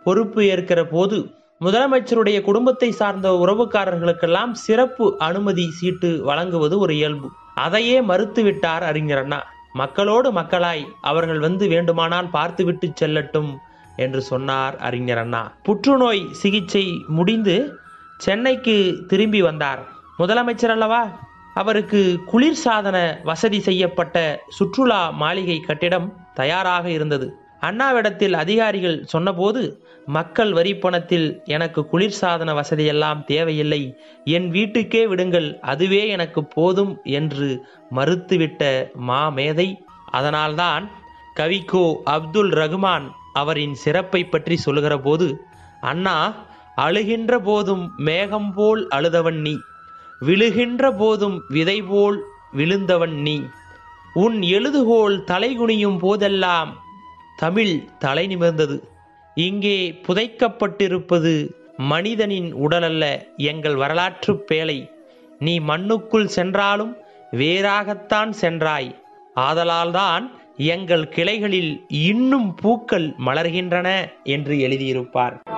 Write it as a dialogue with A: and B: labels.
A: பொறுப்பு ஏற்கிற போது முதலமைச்சருடைய குடும்பத்தை சார்ந்த உறவுக்காரர்களுக்கெல்லாம் சிறப்பு அனுமதி சீட்டு வழங்குவது ஒரு இயல்பு அதையே மறுத்துவிட்டார் அறிஞர் அண்ணா மக்களோடு மக்களாய் அவர்கள் வந்து வேண்டுமானால் பார்த்துவிட்டு செல்லட்டும் என்று சொன்னார் அறிஞர் அண்ணா புற்றுநோய் சிகிச்சை முடிந்து சென்னைக்கு திரும்பி வந்தார் முதலமைச்சர் அல்லவா அவருக்கு குளிர்சாதன வசதி செய்யப்பட்ட சுற்றுலா மாளிகை கட்டிடம் தயாராக இருந்தது அண்ணாவிடத்தில் அதிகாரிகள் சொன்னபோது மக்கள் வரி பணத்தில் எனக்கு குளிர்சாதன வசதியெல்லாம் தேவையில்லை என் வீட்டுக்கே விடுங்கள் அதுவே எனக்கு போதும் என்று மறுத்துவிட்ட மாமேதை அதனால்தான் கவிக்கோ அப்துல் ரகுமான் அவரின் சிறப்பை பற்றி சொல்லுகிற போது அண்ணா அழுகின்ற போதும் மேகம் போல் அழுதவன் நீ விழுகின்ற போதும் விதை போல் விழுந்தவன் நீ உன் எழுதுகோல் தலைகுனியும் போதெல்லாம் தமிழ் தலை நிமிர்ந்தது இங்கே புதைக்கப்பட்டிருப்பது மனிதனின் உடலல்ல எங்கள் வரலாற்று பேழை நீ மண்ணுக்குள் சென்றாலும் வேறாகத்தான் சென்றாய் ஆதலால்தான் எங்கள் கிளைகளில் இன்னும் பூக்கள் மலர்கின்றன என்று எழுதியிருப்பார்